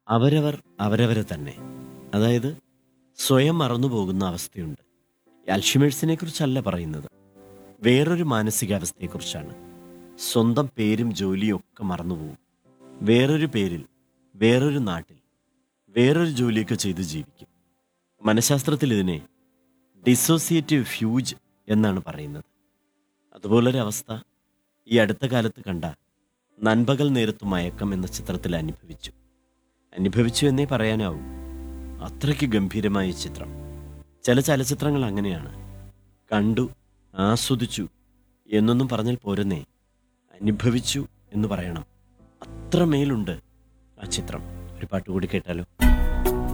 അവരവർ അവരവരെ തന്നെ അതായത് സ്വയം മറന്നുപോകുന്ന അവസ്ഥയുണ്ട് അൽഷിമേഴ്സിനെ കുറിച്ചല്ല പറയുന്നത് വേറൊരു മാനസികാവസ്ഥയെക്കുറിച്ചാണ് സ്വന്തം പേരും ജോലിയും ഒക്കെ മറന്നുപോകും വേറൊരു പേരിൽ വേറൊരു നാട്ടിൽ വേറൊരു ജോലിയൊക്കെ ചെയ്ത് ജീവിക്കും മനഃശാസ്ത്രത്തിൽ ഇതിനെ ഡിസോസിയേറ്റീവ് ഫ്യൂജ് എന്നാണ് പറയുന്നത് അതുപോലൊരു അവസ്ഥ ഈ അടുത്ത കാലത്ത് കണ്ട നൻപകൽ നേരത്ത് മയക്കം എന്ന ചിത്രത്തിൽ അനുഭവിച്ചു അനുഭവിച്ചു എന്നേ പറയാനാവൂ അത്രയ്ക്ക് ഗംഭീരമായ ഈ ചിത്രം ചില ചലച്ചിത്രങ്ങൾ അങ്ങനെയാണ് കണ്ടു ആസ്വദിച്ചു എന്നൊന്നും പറഞ്ഞാൽ പോരുന്നേ അനുഭവിച്ചു എന്ന് പറയണം അത്രമേലുണ്ട് ആ ചിത്രം ഒരു പാട്ട് കൂടി കേട്ടാലോ